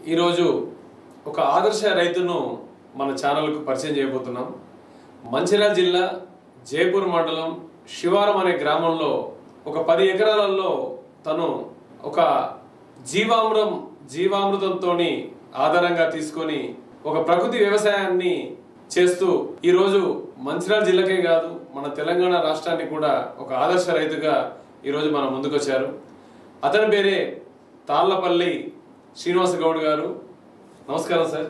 ఈరోజు ఒక ఆదర్శ రైతును మన ఛానల్కు పరిచయం చేయబోతున్నాం మంచిర్యాల జిల్లా జైపూర్ మండలం శివారం అనే గ్రామంలో ఒక పది ఎకరాలలో తను ఒక జీవామృతం జీవామృతంతో ఆధారంగా తీసుకొని ఒక ప్రకృతి వ్యవసాయాన్ని చేస్తూ ఈరోజు మంచిర్యాల జిల్లాకే కాదు మన తెలంగాణ రాష్ట్రానికి కూడా ఒక ఆదర్శ రైతుగా ఈరోజు మన ముందుకొచ్చారు అతని పేరే తాళ్లపల్లి శ్రీనివాస గౌడ్ గారు నమస్కారం సార్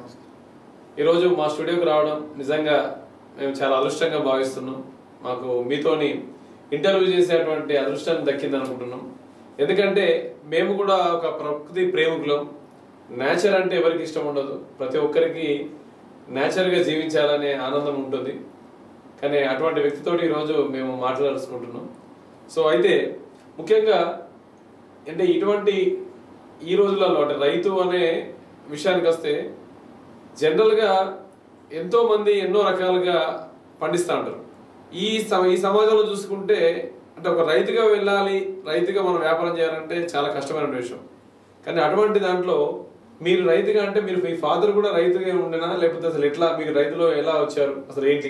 ఈరోజు మా స్టూడియోకి రావడం నిజంగా మేము చాలా అదృష్టంగా భావిస్తున్నాం మాకు మీతోని ఇంటర్వ్యూ చేసేటువంటి అదృష్టం దక్కింది అనుకుంటున్నాం ఎందుకంటే మేము కూడా ఒక ప్రకృతి ప్రేమికులం నేచర్ అంటే ఎవరికి ఇష్టం ఉండదు ప్రతి ఒక్కరికి నేచర్గా జీవించాలనే ఆనందం ఉంటుంది కానీ అటువంటి వ్యక్తితో ఈరోజు మేము మాట్లాడుకుంటున్నాం సో అయితే ముఖ్యంగా అంటే ఇటువంటి ఈ రోజులలో అంటే రైతు అనే విషయానికి వస్తే జనరల్గా ఎంతో మంది ఎన్నో రకాలుగా పండిస్తూ ఉంటారు ఈ సమ ఈ సమాజంలో చూసుకుంటే అంటే ఒక రైతుగా వెళ్ళాలి రైతుగా మనం వ్యాపారం చేయాలంటే చాలా కష్టమైన విషయం కానీ అటువంటి దాంట్లో మీరు రైతుగా అంటే మీరు మీ ఫాదర్ కూడా రైతుగా ఉండేనా లేకపోతే అసలు ఎట్లా మీకు రైతులో ఎలా వచ్చారు అసలు ఏంటి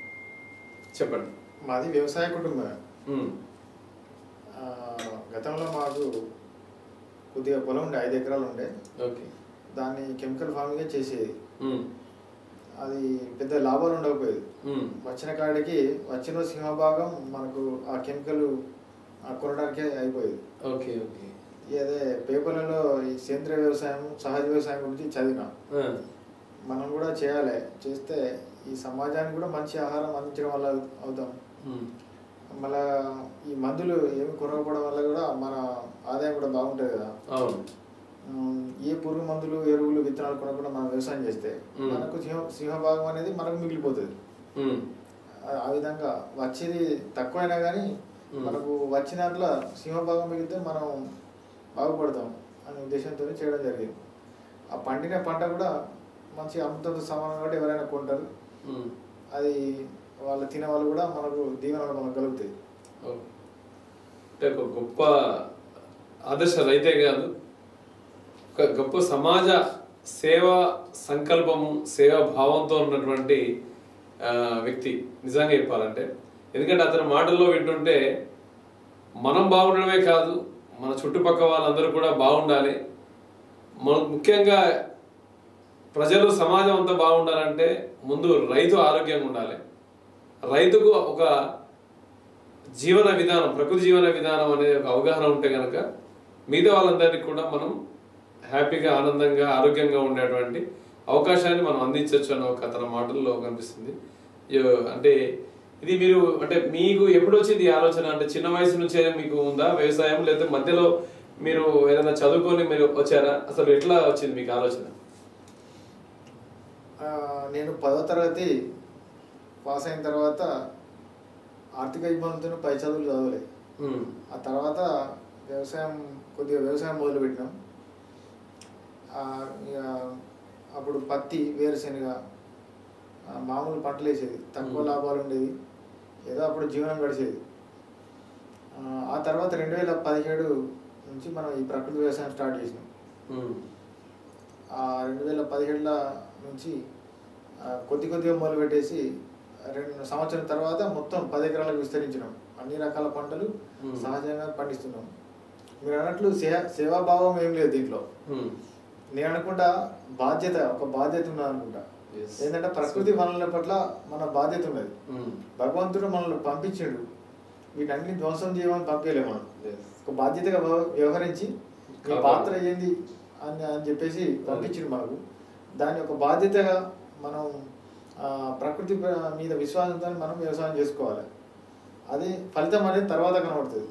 చెప్పండి మాది వ్యవసాయ కుటుంబం ఉమ్, ఆ, గతంలో మాకు కొద్దిగా పొలం ఉండే ఐదు ఎకరాలు ఉండే ఓకే దాన్ని కెమికల్ ఫార్మింగ్ చేసేది ఉమ్, అది పెద్ద లాభాలు ఉండకపోయేది ఉమ్, వచ్చిన కాడికి వచ్చిన సింహభాగం మనకు ఆ కెమికల్ ఆ కొనడానికే అయిపోయేది ఓకే ఓకే అదే పేపర్లలో ఈ సేంద్రియ వ్యవసాయం సహజ వ్యవసాయం గురించి చదివినా ఆ, మనం కూడా చేయాలి చేస్తే ఈ సమాజానికి కూడా మంచి ఆహారం అందించడం వల్ల అవుతాం ఉమ్, మళ్ళా ఈ మందులు ఏమి కొనకపోవడం వల్ల కూడా మన ఆదాయం కూడా బాగుంటుంది కదా అవును ఉమ్, ఏ పురుగు మందులు ఎరువులు విత్తనాలు కొనకుండా మనం వ్యవసాయం చేస్తే మ్మ్. మనకు సింహ సింహభాగం అనేది మనకు మిగిలిపోతుంది ఉమ్, ఆ- ఆ విధంగా వచ్చేది తక్కువైనా కానీ మ్మ్. మనకు వచ్చిన దాంట్లో సింహభాగం మిగిలితే మనం బాగుపడతాం అనే ఉద్దేశంతో చేయడం జరిగింది ఆ పండిన పంట కూడా మంచి అమృతంతో సమానం కాబట్టి ఎవరైనా కొంటారు ఉమ్, అది వాళ్ళు తినే వాళ్ళు కూడా మనకు దీవెన మనకు కలుగుతాయి ఓకే. అంటే ఒక గొప్ప ఆదర్శ రైతే కాదు ఒక గొప్ప సమాజ సేవా సంకల్పము సేవా భావంతో ఉన్నటువంటి ఆ, వ్యక్తి నిజంగా చెప్పాలంటే ఎందుకంటే అతని మాటల్లో వింటుంటే మనం బాగుండడమే కాదు మన చుట్టుపక్కల వాళ్ళందరూ కూడా బాగుండాలి మన ముఖ్యంగా ప్రజలు సమాజం అంతా బాగుండాలంటే ముందు రైతు ఆరోగ్యంగా ఉండాలి రైతుకు ఒక జీవన విధానం ప్రకృతి జీవన విధానం అనే ఒక అవగాహన ఉంటే కనుక మిగతా వాళ్ళందరికీ కూడా మనం హ్యాపీగా ఆనందంగా ఆరోగ్యంగా ఉండేటువంటి అవకాశాన్ని మనం అందించవచ్చు అన్న ఒక అతని మాటల్లో కనిపిస్తుంది యో- అంటే ఇది మీరు అంటే మీకు ఎప్పుడు వచ్చింది ఈ ఆలోచన అంటే చిన్న వయసు నుంచే మీకు ఉందా వ్యవసాయం లేదా మధ్యలో మీరు ఏదైనా చదువుకొని మీరు వచ్చారా అసలు ఎట్లా వచ్చింది మీకు ఆలోచన ఆ, నేను పదో తరగతి పాస్ అయిన తర్వాత ఆర్థిక ఇబ్బందులతో పై చదువులు చదవలే ఉమ్, ఆ తర్వాత వ్యవసాయం కొద్దిగా వ్యవసాయం మొదలుపెట్టినాం ఆ, ఇక అప్పుడు పత్తి వేరుశెనగ ఆ, మామూలు పంటలు వేసేది తక్కువ మ్మ్. లాభాలు ఉండేది ఏదో అప్పుడు జీవనం గడిచేది ఆ, ఆ తర్వాత రెండు వేల పదిహేడు నుంచి మనం ఈ ప్రకృతి వ్యవసాయం స్టార్ట్ చేసినాం ఉమ్, ఆ రెండు వేల పదిహేడుల నుంచి ఆ, కొద్ది కొద్దిగా మొదలు పెట్టేసి రెండు సంవత్సరం తర్వాత మొత్తం పది ఎకరాలకు విస్తరించినాం అన్ని రకాల పంటలు మ్మ్. సహజంగా పండిస్తున్నాం మీరు అన్నట్లు సేవ సేవాభావం ఏం లేదు దీంట్లో ఉమ్, నేను అనుకుంటా బాధ్యత ఒక బాధ్యత ఉన్నది అనుకుంటా Yes. ఏంటంటే ప్రకృతి వనరుల పట్ల మన బాధ్యత ఉన్నది ఉమ్, భగవంతుడు మనల్ని పంపించాడు వీటన్ని ధ్వంసం చేయమని పంపించలేము మనం yes. ఒక బాధ్యతగా వ్యవ- వ్యవహరించి మీ కాపాడు. పాత్ర ఏంది అని అని చెప్పేసి పంపించింది మనకు దాన్ని ఒక బాధ్యతగా మనం ఆ, ప్రకృతి ప- మీద విశ్వాసంతో మనం వ్యవసాయం చేసుకోవాలి అది ఫలితం అనేది తర్వాత కనబడుతుంది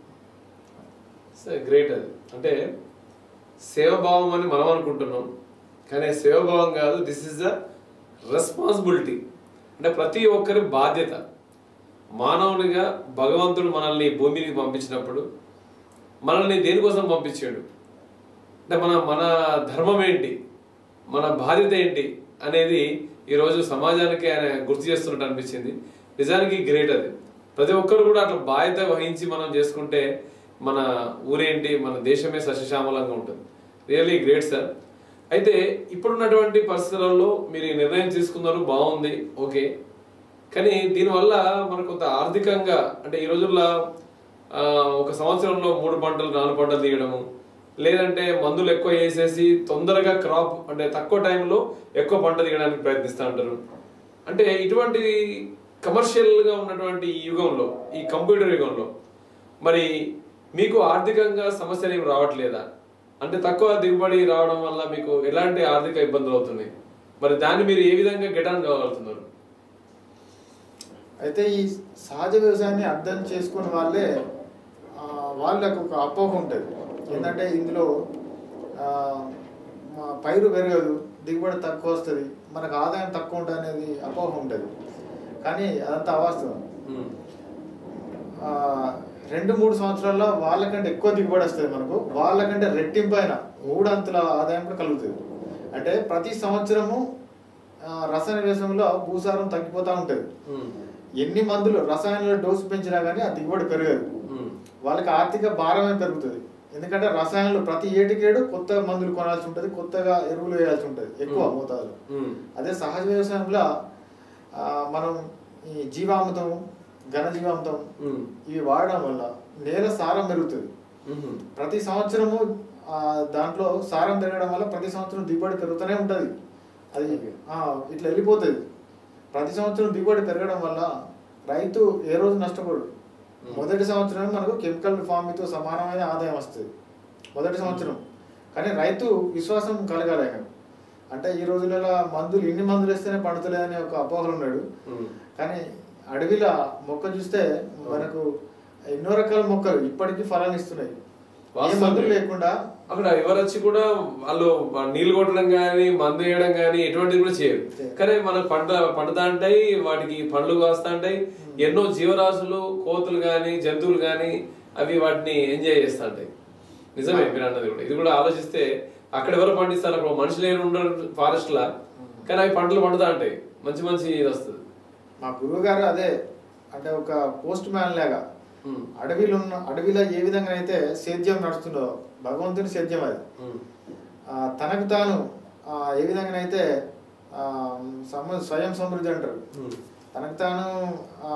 గ్రేట్ అది అంటే సేవభావం అని మనం అనుకుంటున్నాం కానీ సేవభావం కాదు దిస్ ఇస్ ద రెస్పాన్సిబిలిటీ అంటే ప్రతి ఒక్కరి బాధ్యత మానవునిగా భగవంతుడు మనల్ని భూమికి పంపించినప్పుడు మనల్ని దేనికోసం పంపించాడు అంటే మన మన ధర్మం ఏంటి మన బాధ్యత ఏంటి అనేది ఈరోజు సమాజానికి ఆయన గుర్తు చేస్తున్నట్టు అనిపించింది నిజానికి గ్రేట్ అది ప్రతి ఒక్కరు కూడా అట్లా బాధ్యత వహించి మనం చేసుకుంటే మన ఊరేంటి మన దేశమే సస్యశ్యామలంగా ఉంటుంది రియల్లీ గ్రేట్ సార్ అయితే ఇప్పుడున్నటువంటి పరిస్థితులలో మీరు ఈ నిర్ణయం తీసుకున్నారు బాగుంది ఓకే కానీ దీనివల్ల మనకు కొంత ఆర్థికంగా అంటే ఈ రోజుల్లో ఆ, ఒక సంవత్సరంలో మూడు పంటలు నాలుగు పంటలు తీయడము లేదంటే మందులు ఎక్కువ వేసేసి తొందరగా క్రాప్ అంటే తక్కువ టైంలో ఎక్కువ పంట తీయడానికి ప్రయత్నిస్తూ ఉంటారు అంటే ఇటువంటి కమర్షియల్గా ఉన్నటువంటి ఈ యుగంలో ఈ కంప్యూటర్ యుగంలో మరి మీకు ఆర్థికంగా సమస్యలు ఏమి రావట్లేదా అంటే తక్కువ దిగుబడి రావడం వల్ల మీకు ఎలాంటి ఆర్థిక ఇబ్బందులు అవుతున్నాయి మరి దాన్ని మీరు ఏ విధంగా గెటాన్ కాగలుగుతున్నారు అయితే ఈ సహజ వ్యవసాయాన్ని అర్థం చేసుకున్న వాళ్ళే ఆ, వాళ్ళకు ఒక అపోహ ఉంటుంది ఏంటంటే ఇందులో ఆ, మా పైరు పెరగదు దిగుబడి తక్కువ వస్తుంది మనకు ఆదాయం తక్కువ ఉంటుంది అనేది అపోహ ఉంటుంది కానీ అదంతా అవాస్తవం ఉమ్, ఆ, రెండు మూడు సంవత్సరాల్లో వాళ్ళకంటే ఎక్కువ దిగుబడి వస్తుంది మనకు వాళ్ళకంటే రెట్టింపు అయిన మూడంతుల ఆదాయం కూడా కలుగుతుంది అంటే ప్రతి సంవత్సరము ఆ, రసాయన వ్యవసాయంలో భూసారం తగ్గిపోతూ ఉంటుంది ఉమ్, ఎన్ని మందులు రసాయనాల డోసు పెంచినా కానీ ఆ దిగుబడి పెరగదు ఉమ్, వాళ్ళకి ఆర్థిక భారమే పెరుగుతుంది ఎందుకంటే రసాయనాలు ప్రతి ఏటికేడు కొత్త మందులు కొనాల్సి ఉంటుంది కొత్తగా ఎరువులు వేయాల్సి ఉంటుంది ఎక్కువ మ్మ్. మోతాదులో ఉమ్, అదే సహజ వ్యవసాయంలో ఆ, మనం ఈ జీవామృతం ఘనజీవామృతం ఉమ్, ఇవి వాడడం వల్ల నేల సారం పెరుగుతుంది ఉమ్, ప్రతి సంవత్సరము ఆ, దాంట్లో సారం పెరగడం వల్ల ప్రతి సంవత్సరం దిగుబడి పెరుగుతూనే ఉంటుంది అది Okay. ఆ, ఇట్లా వెళ్ళిపోతుంది ప్రతి సంవత్సరం దిగుబడి పెరగడం వల్ల రైతు ఏ రోజు నష్టపోడు Hmm. మొదటి సంవత్సరం మనకు కెమికల్ ఫార్మింగ్తో సమానమైన ఆదాయం వస్తుంది మొదటి సంవత్సరం కానీ రైతు విశ్వాసం కలగాలి ఆయన అంటే ఈ రోజులలో మందులు ఇన్ని మందులు వేస్తేనే పండుతలేదని ఒక అపోహలు ఉన్నాడు ఉమ్. కానీ అడవిలో మొక్క చూస్తే మనకు ఎన్నో రకాల మొక్కలు ఇప్పటికీ ఫలాన్ని ఇస్తున్నాయి ఏ వాస్తవం. మందులు లేకుండా అక్కడ ఎవరు వచ్చి కూడా వాళ్ళు నీళ్లు కొట్టడం కానీ మందు వేయడం కానీ ఎటువంటిది కూడా చేయరు చేయరు. కానీ మన పంట పండుతా ఉంటాయి వాటికి పండ్లు కాస్తా ఉంటాయి ఎన్నో జీవరాశులు కోతులు కానీ జంతువులు కానీ అవి వాటిని ఎంజాయ్ చేస్తా ఉంటాయి నిజమే మీరు అన్నది కూడా ఇది కూడా ఆలోచిస్తే అక్కడ ఎవరు పండిస్తారు అక్కడ మనుషులు ఏమి ఉండరు ఫారెస్ట్ లా కానీ అవి పంటలు పండుతా ఉంటాయి మంచి మంచి ఇది వస్తుంది మా గురువు గారు అదే అంటే ఒక పోస్ట్ మ్యాన్ లాగా ఉమ్, అడవిలో ఉన్న అడవిలో ఏ విధంగా అయితే సేద్యం నడుస్తుందో భగవంతుని సేద్యం అది ఉమ్, ఆ, తనకు తాను ఆ, ఏ విధంగా అయితే ఆ, సమ స్వయం సమృద్ధి అంటారు ఉమ్, తనకు తాను ఆ,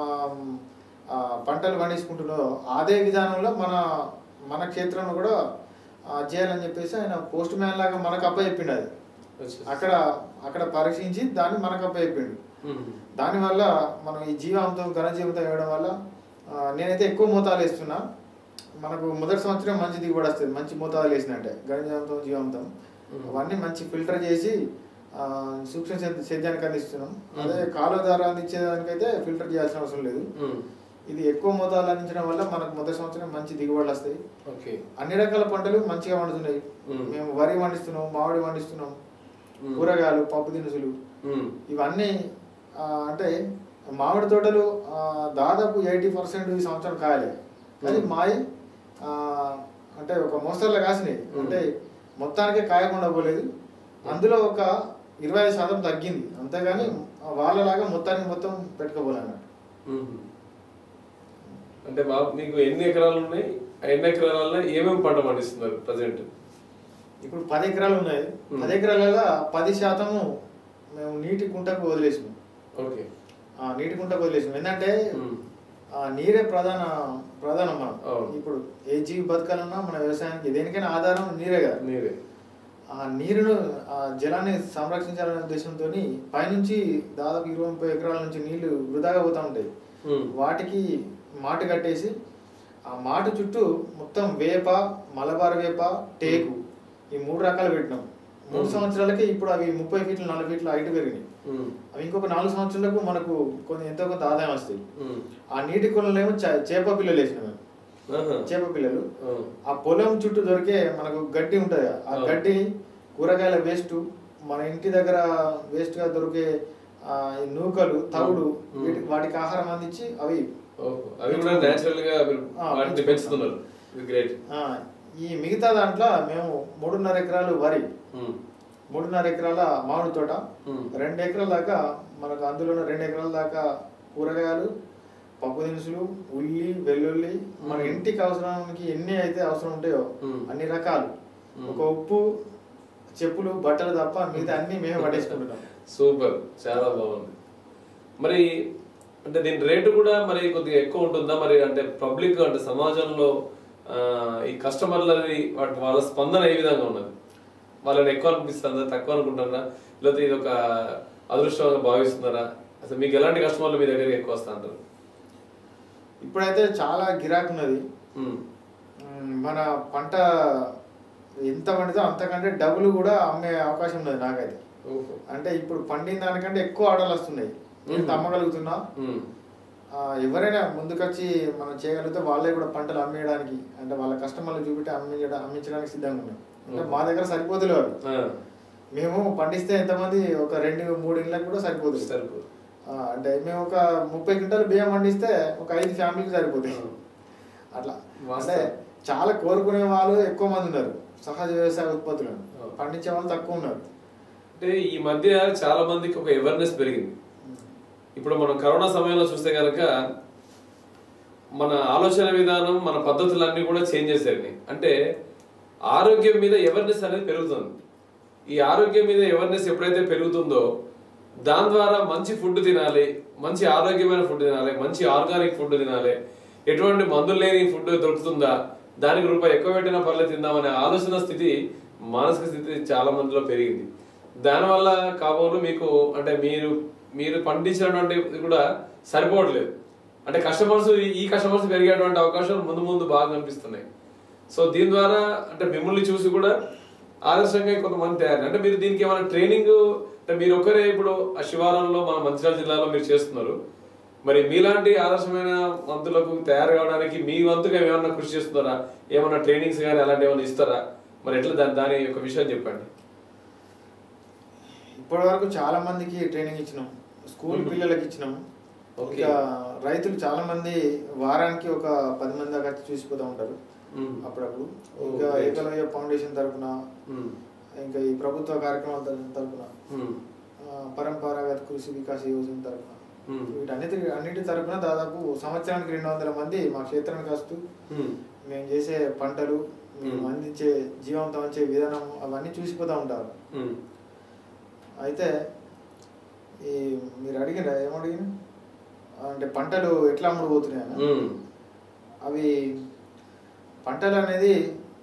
ఆ, పంటలు పండించుకుంటున్నదో అదే విధానంలో మన మన క్షేత్రంలో కూడా ఆ, చేయాలని చెప్పేసి ఆయన పోస్ట్ మ్యాన్ లాగా మనకు అప్పచెప్పిండు అది అచ్చా. అక్కడ అక్కడ పరీక్షించి దాన్ని మనకు అప్పచెప్పిండు ఉమ్, దానివల్ల మనం ఈ జీవాంతం ఘనజీవితం వేయడం వల్ల ఆ, నేనైతే ఎక్కువ మోతాదు వేస్తున్నా మనకు మొదటి సంవత్సరం మంచి దిగుబడి వస్తుంది మంచి మోతాదు వేసినట్టే ఘనజీవంతం జీవాంతం మ్మ్. అవన్నీ మంచి ఫిల్టర్ చేసి ఆ, సూక్ష్మ సేద్య- సేద్యానికి అందిస్తున్నాం మ్మ్. అదే కాలువ ద్వారా అందించేదానికైతే ఫిల్టర్ చేయాల్సిన అవసరం లేదు ఉమ్, ఇది ఎక్కువ మోతాదు అందించడం వల్ల మనకు మొదటి సంవత్సరం మంచి దిగుబడులు వస్తాయి ఓకే అన్ని రకాల పంటలు మంచిగా పండుతున్నాయి మ్మ్. మేము వరి పండిస్తున్నాం మామిడి పండిస్తున్నాం మ్మ్. కూరగాయలు పప్పు దినుసులు ఉమ్, ఇవన్నీ ఆ, అంటే మామిడి తోటలు ఆ, దాదాపు ఎయిటీ పర్సెంట్ ఈ సంవత్సరం కాయలే కానీ మ్మ్. మాయి ఆ, అంటే ఒక మోస్తరులో కాసినాయి మ్మ్. అంటే మొత్తానికే కాయకుండా పోలేదు అందులో ఒక ఇరవై ఐదు శాతం తగ్గింది అంతేగాని వాళ్ళలాగా మొత్తానికి మొత్తం పెట్టుకోపోలే అన్నట్టు మ్మ్. అంటే మా మీకు ఎన్ని ఎకరాలు ఉన్నాయి ఆ ఎన్ని ఎకరాలలో ఏమేమి పంట పండిస్తున్నారు ప్రజెంట్ ఇప్పుడు పది ఎకరాలు ఉన్నాయి మ్మ్. పది ఎకరాలలో పది శాతము మేము నీటి కుంటకు వదిలేసినాం ఓకే ఆ, నీటి కుంటకు వదిలేసినాం ఏంటంటే మ్మ్. ఆ, నీరే ప్రధాన ప్రధానం మనం అవును. ఇప్పుడు ఏ జీవి బతకాలన్నా మన వ్యవసాయానికి దేనికైనా ఆధారం నీరే కదా మీరే ఆ నీరును ఆ జలాన్ని సంరక్షించాలనే ఉద్దేశంతో పైనుంచి దాదాపు ఇరవై ముప్పై ఎకరాల నుంచి నీళ్లు వృధాగా పోతూ ఉంటాయి మ్మ్. వాటికి మాటు కట్టేసి ఆ మాటు చుట్టూ మొత్తం వేప మలబార్ వేప టేకు ఈ మూడు రకాలు పెట్టినాం మూడు మ్మ్. సంవత్సరాలకి ఇప్పుడు అవి ముప్పై ఫీట్లు నలభై ఫీట్లు హైట్ పెరిగినాయి మ్మ్. అవి ఇంకొక నాలుగు సంవత్సరాలకు మనకు కొంత ఎంతో కొంత ఆదాయం వస్తాయి మ్మ్. ఆ నీటి కొలలేమో చే- చేప పిల్లలు వేసినాం మేము ఆహా. చేప పిల్లలు ఆ. ఆ పొలం చుట్టూ దొరికే మనకు గడ్డి ఉంటుంది కదా, ఆ ఆ. గడ్డి కూరగాయల వేస్ట్ మన ఇంటి దగ్గర వేస్ట్ గా దొరికే ఆ, ఈ నూకలు తవుడు మ్మ్. వీటి- వాటికి ఆహారం అందించి అవి ఓహో. అవి కూడా నేచురల్ గా మీరు ఆ, వాటిని పెంచుతున్నారు ఇది గ్రేట్ ఆ, ఈ మిగతా దాంట్లో మేము మూడున్నర ఎకరాలు వరి మూడున్నర ఎకరాల మామిడి తోట రెండు ఎకరాల దాకా మనకు అందులో రెండు ఎకరాల దాకా కూరగాయలు పప్పు దినుసులు ఉల్లి వెల్లుల్లి మన మ్మ్. ఇంటికి అవసరానికి ఎన్ని అయితే అవసరం ఉంటాయో మ్మ్. అన్ని రకాలు మ్మ్. ఒక ఉప్పు చెప్పులు బట్టలు తప్ప మిగతా అన్ని మేమే పట్టేసుకుంటున్నాం సూపర్ చాలా బాగుంది మరి అంటే దీని రేటు కూడా మరి కొద్దిగా ఎక్కువ ఉంటుందా మరి అంటే పబ్లిక్ అంటే సమాజంలో ఆ, ఈ కస్టమర్లది వాటి వాళ్ళ స్పందన ఏ విధంగా ఉన్నది వాళ్ళని ఎక్కువ అనిపిస్తుందా తక్కువ అనుకుంటారా లేకపోతే ఇది ఒక అదృష్టంగా భావిస్తున్నారా అసలు మీకు ఎలాంటి కస్టమర్లు మీ దగ్గరికి ఎక్కువ వస్తా అంటారు ఇప్పుడైతే చాలా గిరాకీ ఉన్నది ఉమ్, మ్, మన పంట ఎంత పండితే అంతకంటే డబ్బులు కూడా అమ్మే అవకాశం ఉన్నది నాకైతే ఓహో. అంటే ఇప్పుడు పండిన దానికంటే ఎక్కువ ఆర్డర్లు వస్తున్నాయి నేను అమ్మగలుగుతున్నా ఉమ్, ఆ, ఎవరైనా ముందుకొచ్చి మనం చేయగలిగితే వాళ్ళే కూడా పంటలు అమ్మేయడానికి అంటే వాళ్ళ కస్టమర్లు చూపెట్టి అమ్మించడం అమ్మించడానికి సిద్ధంగా ఉన్నాం అంటే మా దగ్గర సరిపోతులేవు అవి ఆ, మేము పండిస్తే ఎంతమంది ఒక రెండు మూడు ఇళ్ళకి కూడా సరిపోతుంది సరిపోదు ఆ, అంటే మేము ఒక ముప్పై క్వింటాలు బియ్యం పండిస్తే ఒక ఐదు ఫ్యామిలీకి సరిపోతాయి అట్లా అంటే వాస్తవం. చాలా కోరుకునే వాళ్ళు ఎక్కువ మంది ఉన్నారు సహజ వ్యవసాయ ఉత్పత్తులను ఆ. పండించే వాళ్ళు తక్కువ ఉన్నారు అంటే ఈ మధ్య చాలా మందికి ఒక అవేర్నెస్ పెరిగింది ఇప్పుడు మనం కరోనా సమయంలో చూస్తే కనుక మన ఆలోచన విధానం మన పద్ధతులన్నీ కూడా చేంజ్ చేశాయి అంటే ఆరోగ్యం మీద అవేర్నెస్ అనేది పెరుగుతుంది ఈ ఆరోగ్యం మీద అవేర్నెస్ ఎప్పుడైతే పెరుగుతుందో దాని ద్వారా మంచి ఫుడ్ తినాలి మంచి ఆరోగ్యమైన ఫుడ్ తినాలి మంచి ఆర్గానిక్ ఫుడ్ తినాలి ఎటువంటి మందులు లేని ఫుడ్ దొరుకుతుందా దానికి రూపాయి ఎక్కువ పెట్టినా పర్లేదు తిందామనే ఆలోచన స్థితి మానసిక స్థితి చాలా మందిలో పెరిగింది దానివల్ల కాబోలు మీకు అంటే మీరు మీరు పండించినటువంటి ఇది కూడా సరిపోవట్లేదు అంటే కస్టమర్స్ ఈ కస్టమర్స్ పెరిగేటువంటి అవకాశాలు ముందు ముందు బాగా కనిపిస్తున్నాయి సో దీని ద్వారా అంటే మిమ్మల్ని చూసి కూడా ఆదర్శంగా కొంతమంది తయారు అంటే మీరు దీనికి ఏమైనా ట్రైనింగ్ అంటే మీరు ఒకరే ఇప్పుడు ఆ శివారంలో మన మంచిర్యాల జిల్లాలో మీరు చేస్తున్నారు మరి మీలాంటి ఆదర్శమైన మంతులకు తయారు కావడానికి మీ వంతుగా ఏమైనా కృషి చేస్తున్నారా ఏమైనా ట్రైనింగ్స్ కానీ అలాంటి ఏమైనా ఇస్తారా మరి ఎట్లా దాని దాని యొక్క విషయం చెప్పండి ఇప్పటి వరకు చాలా మందికి ట్రైనింగ్ ఇచ్చినాం స్కూల్ పిల్లలకి ఇచ్చినాం ఓకే. ఇంకా రైతులు చాలా మంది వారానికి ఒక పది మంది దాకా వచ్చి చూసిపోతూ ఉంటారు మ్మ్. అప్పుడప్పుడు ఓ, ఇంకా great. ఏకలవ్య ఫౌండేషన్ తరపున మ్మ్. ఇంకా ఈ ప్రభుత్వ కార్యక్రమాల తర- తరపున మ్మ్. ఆ, పరంపరాగత కృషి వికాస యోజన తరపున మ్మ్. వీటన్నిటి అన్నిటి తరపున దాదాపు సంవత్సరానికి రెండు వందల మంది మా క్షేత్రానికి వస్తూ మ్మ్. మేము చేసే పంటలు మేము మ్మ్. అందించే జీవంతం వచ్చే విధానం అవన్నీ చూసిపోతూ ఉంటారు మ్మ్. అయితే ఈ మీరు అడిగిన ఏమడిగిన అంటే పంటలు ఎట్లా అమ్ముడుపోతున్నాయని మ్మ్. అవి పంటలు అనేది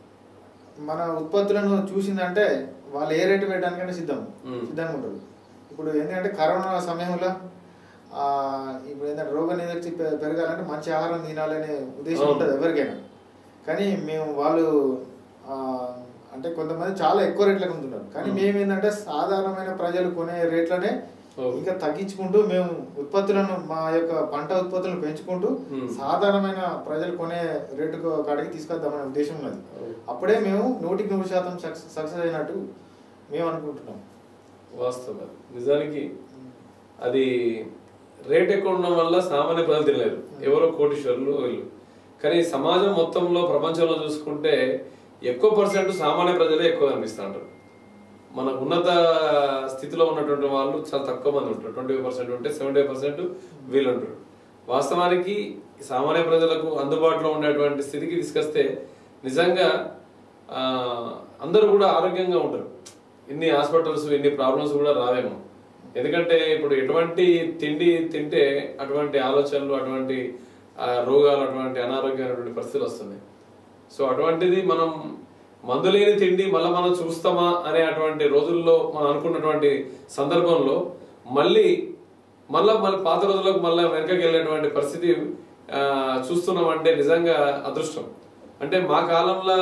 మన ఉత్పత్తులను చూసిందంటే వాళ్ళు ఏ రేటు పెట్టడానికంటే సిద్ధం మ్మ్. సిద్ధంగా ఉంటారు ఇప్పుడు ఏంటంటే కరోనా సమయంలో ఆ, ఇప్పుడు ఏంటంటే రోగ నిరోధక పె- పెరగాలంటే మంచి ఆహారం తినాలనే ఉద్దేశం అవును. ఉంటుంది ఎవరికైనా కానీ మేము వాళ్ళు ఆ, అంటే కొంతమంది చాలా ఎక్కువ రేట్లకు అమ్ముతున్నారు కానీ మ్మ్. మేము ఏంటంటే సాధారణమైన ప్రజలు కొనే రేట్లనే ఓకే. ఇంకా తగ్గించుకుంటూ మేము ఉత్పత్తులను మా యొక్క పంట ఉత్పత్తులను పెంచుకుంటూ మ్మ్. సాధారణమైన ప్రజలు కొనే రేటుకు కాడికి తీసుకొద్దామనే ఉద్దేశం ఉన్నది ఓకే. అప్పుడే మేము నూటికి నూరు శాతం సక్సెస్ సక్సెస్ అయినట్టు మేము అనుకుంటున్నాం వాస్తవం అది. నిజానికి అది రేట్ ఎక్కువ ఉండడం వల్ల సామాన్య ప్రజలు తినలేరు ఎవరో కోటీశ్వరులు వీళ్ళు కానీ సమాజం మొత్తంలో ప్రపంచంలో చూసుకుంటే ఎక్కువ పర్సెంట్ సామాన్య ప్రజలే ఎక్కువ కనిపిస్తుంటారు మన ఉన్నత స్థితిలో ఉన్నటువంటి వాళ్ళు చాలా తక్కువ మంది ఉంటారు ట్వంటీ పర్సెంట్ ఉంటే సెవెంటీ పర్సెంట్ వీళ్ళు ఉంటారు వాస్తవానికి సామాన్య ప్రజలకు అందుబాటులో ఉండేటువంటి స్థితికి తీసుకొస్తే నిజంగా ఆ, అందరూ కూడా ఆరోగ్యంగా ఉంటారు ఇన్ని హాస్పిటల్స్ ఇన్ని ప్రాబ్లమ్స్ కూడా రావేమో ఎందుకంటే ఇప్పుడు ఎటువంటి తిండి తింటే అటువంటి ఆలోచనలు అటువంటి ఆ, రోగాలు అటువంటి అనారోగ్యమైనటువంటి పరిస్థితులు వస్తున్నాయి సో అటువంటిది మనం మందు లేని తిండి మళ్ళీ మనం చూస్తామా అనే అటువంటి రోజుల్లో మనం అనుకున్నటువంటి సందర్భంలో మళ్ళీ మళ్ళా మళ్ళీ పాత రోజులకు మళ్ళీ వెనకకి వెళ్ళేటువంటి పరిస్థితి ఆ, చూస్తున్నామంటే నిజంగా అదృష్టం అంటే మా కాలంలో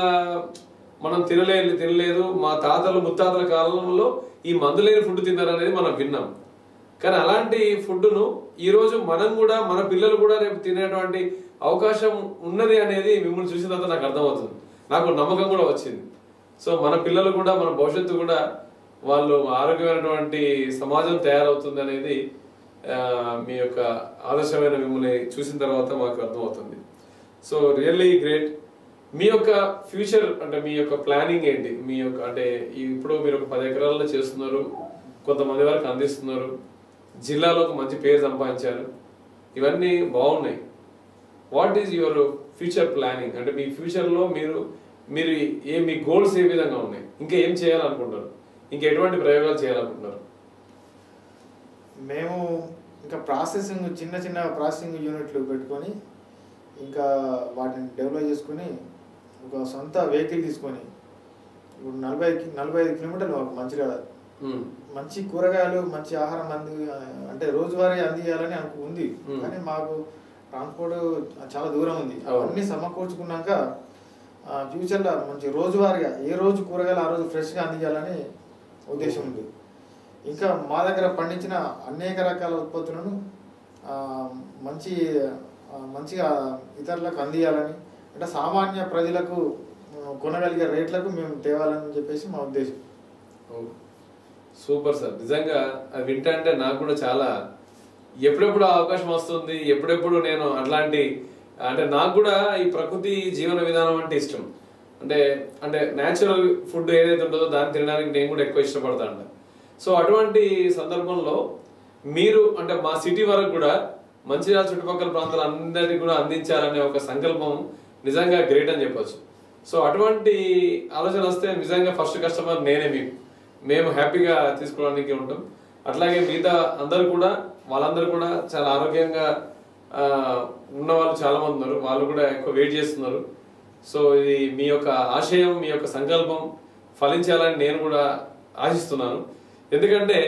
మనం తినలేదు తినలేదు మా తాతలు ముత్తాతల కాలంలో ఈ మందు లేని ఫుడ్ తిన్నారనేది మనం విన్నాం కానీ అలాంటి ఫుడ్ను ఈరోజు మనం కూడా మన పిల్లలు కూడా రేపు తినేటువంటి అవకాశం ఉన్నది అనేది మిమ్మల్ని చూసిన తర్వాత నాకు అర్థమవుతుంది నాకు నమ్మకం కూడా వచ్చింది సో మన పిల్లలు కూడా మన భవిష్యత్తు కూడా వాళ్ళు ఆరోగ్యమైనటువంటి సమాజం తయారవుతుంది అనేది ఆ, మీ యొక్క ఆదర్శమైన మిమ్మల్ని చూసిన తర్వాత మాకు అర్థమవుతుంది సో రియల్లీ గ్రేట్ మీ యొక్క ఫ్యూచర్ అంటే మీ యొక్క ప్లానింగ్ ఏంటి మీ యొక్క అంటే ఈ- ఇప్పుడు మీరు ఒక పది ఎకరాల్లో చేస్తున్నారు కొంతమంది వరకు అందిస్తున్నారు జిల్లాలో ఒక మంచి పేరు సంపాదించారు ఇవన్నీ బాగున్నాయి what is your future planning అంటే మీ ఫ్యూచర్లో మీరు మీరు ఏ మీ గోల్స్ ఏ విధంగా ఉన్నాయి ఇంకా ఏం చేయాలనుకుంటారు ఇంకా ఎటువంటి ప్రయోగాలు చేయాలనుకుంటున్నారు మేము ఇంకా ప్రాసెసింగ్ చిన్న చిన్న ప్రాసెసింగ్ యూనిట్లు పెట్టుకొని ఇంకా వాటిని డెవలప్ చేసుకొని ఒక సొంత వెహికల్ తీసుకొని ఇప్పుడు నలభై కి- నలభై ఐదు కిలోమీటర్లు మాకు మంచిర్యాల ఉమ్, మంచి కూరగాయలు మంచి ఆహారం అంది అంటే రోజువారీ అందియాలని అనుకు ఉంది మ్మ్. కానీ మాకు ట్రాన్స్పోర్ట్ చాలా దూరం ఉంది అవును. అవన్నీ సమకూర్చుకున్నాక ఆ, ఫ్యూచర్లో మంచి రోజువారీగా ఏ రోజు కూరగాయలు ఆ రోజు ఫ్రెష్గా అందించాలని ఉద్దేశం ఉంది ఇంకా మా దగ్గర పండించిన అనేక రకాల ఉత్పత్తులను ఆ, మంచి ఆ, మంచిగా ఇతరులకు అందియాలని అంటే సామాన్య ప్రజలకు ఆ, కొనగలిగే రేట్లకు మేము తేవాలని చెప్పేసి మా ఉద్దేశం ఓ, సూపర్ సార్ నిజంగా అది వింటంటే నాకు కూడా చాలా ఎప్పుడెప్పుడు ఆ అవకాశం వస్తుంది ఎప్పుడెప్పుడు నేను అట్లాంటి అంటే నాకు కూడా ఈ ప్రకృతి జీవన విధానం అంటే ఇష్టం అంటే అంటే న్యాచురల్ ఫుడ్ ఏదైతే ఉంటుందో దాన్ని తినడానికి నేను కూడా ఎక్కువ ఇష్టపడతాను సో అటువంటి సందర్భంలో మీరు అంటే మా సిటీ వరకు కూడా మంచిర్యాల చుట్టుపక్కల ప్రాంతాలు అందరికీ కూడా అందించాలనే ఒక సంకల్పం నిజంగా గ్రేట్ అని చెప్పొచ్చు సో అటువంటి ఆలోచన వస్తే నిజంగా ఫస్ట్ కస్టమర్ నేనే మీకు మేము హ్యాపీగా తీసుకోవడానికి ఉంటాం అట్లాగే మిగతా అందరు కూడా వాళ్ళందరూ కూడా చాలా ఆరోగ్యంగా ఆ, ఉన్న వాళ్ళు చాలా మంది ఉన్నారు వాళ్ళు కూడా ఎక్కువ వెయిట్ చేస్తున్నారు సో ఇది మీ యొక్క ఆశయం మీ యొక్క సంకల్పం ఫలించాలని నేను కూడా ఆశిస్తున్నాను ఎందుకంటే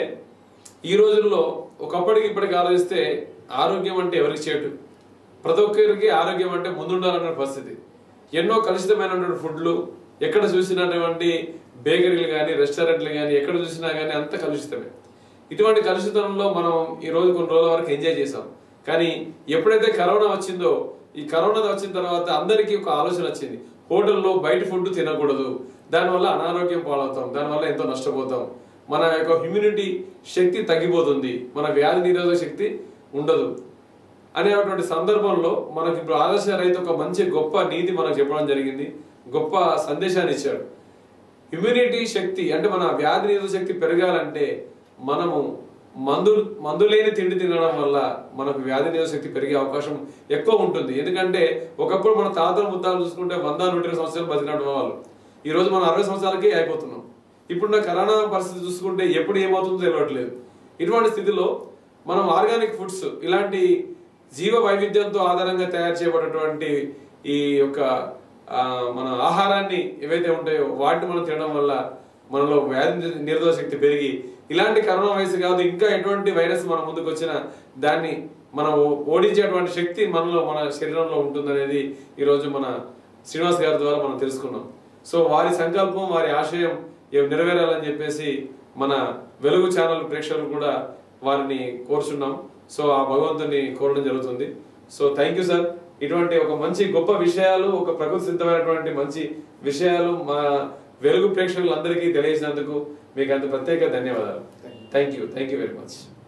ఈ రోజుల్లో ఒకప్పటికి ఇప్పటికి ఆలోచిస్తే ఆరోగ్యం అంటే ఎవరికి చేటు ప్రతి ఒక్కరికి ఆరోగ్యం అంటే ముందుండాలన్న పరిస్థితి ఎన్నో కలుషితమైనటువంటి ఫుడ్లు ఎక్కడ చూసినటువంటి బేకరీలు కానీ రెస్టారెంట్లు కానీ ఎక్కడ చూసినా కానీ అంత కలుషితమే ఇటువంటి కలుషితంలో మనం ఈ రోజు కొన్ని రోజుల వరకు ఎంజాయ్ చేసాం కానీ ఎప్పుడైతే కరోనా వచ్చిందో ఈ కరోనా వచ్చిన తర్వాత అందరికీ ఒక ఆలోచన వచ్చింది హోటల్లో బయట ఫుడ్ తినకూడదు దానివల్ల అనారోగ్యం పాలవుతాం దానివల్ల ఎంతో నష్టపోతాం మన యొక్క ఇమ్యూనిటీ శక్తి తగ్గిపోతుంది మన వ్యాధి నిరోధక శక్తి ఉండదు అనేటువంటి సందర్భంలో మనకి ఇప్పుడు ఆదర్శ రైతు ఒక మంచి గొప్ప నీతి మనకు చెప్పడం జరిగింది గొప్ప సందేశాన్ని ఇచ్చాడు ఇమ్యూనిటీ శక్తి అంటే మన వ్యాధి నిరోధక శక్తి పెరగాలంటే మనము మందు మందు లేని తిండి తినడం వల్ల మనకు వ్యాధి నిరోధక శక్తి పెరిగే అవకాశం ఎక్కువ ఉంటుంది ఎందుకంటే ఒకప్పుడు మన తాతలు ముత్తాలు చూసుకుంటే వంద నూట ఇరవై సంవత్సరాలు బతికినటువంటి వాళ్ళు ఈ రోజు మనం అరవై సంవత్సరాలకి అయిపోతున్నాం ఇప్పుడు నా కరోనా పరిస్థితి చూసుకుంటే ఎప్పుడు ఏమవుతుందో తెలియట్లేదు ఇటువంటి స్థితిలో మనం ఆర్గానిక్ ఫుడ్స్ ఇలాంటి జీవ వైవిధ్యంతో ఆధారంగా తయారు చేయబడినటువంటి ఈ యొక్క ఆ, మన ఆహారాన్ని ఏవైతే ఉంటాయో వాటిని మనం తినడం వల్ల మనలో వ్యాధి నిరోధక శక్తి పెరిగి ఇలాంటి కరోనా వైరస్ కాదు ఇంకా ఎటువంటి వైరస్ మన ముందుకు వచ్చినా దాన్ని మనం ఓ- ఓడించేటువంటి శక్తి మనలో మన శరీరంలో ఉంటుందనేది ఈరోజు మన శ్రీనివాస్ గారి ద్వారా మనం తెలుసుకున్నాం సో వారి సంకల్పం వారి ఆశయం ఇవి నెరవేరాలని చెప్పేసి మన వెలుగు ఛానల్ ప్రేక్షకులు కూడా వారిని కోరుచున్నాం సో ఆ భగవంతుని కోరడం జరుగుతుంది సో థ్యాంక్ యూ సార్ ఇటువంటి ఒక మంచి గొప్ప విషయాలు ఒక ప్రకృతి సిద్ధమైనటువంటి మంచి విషయాలు మా వెలుగు ప్రేక్షకులందరికీ తెలియజేసినందుకు మీకు అంత ప్రత్యేక ధన్యవాదాలు thank you thank you very much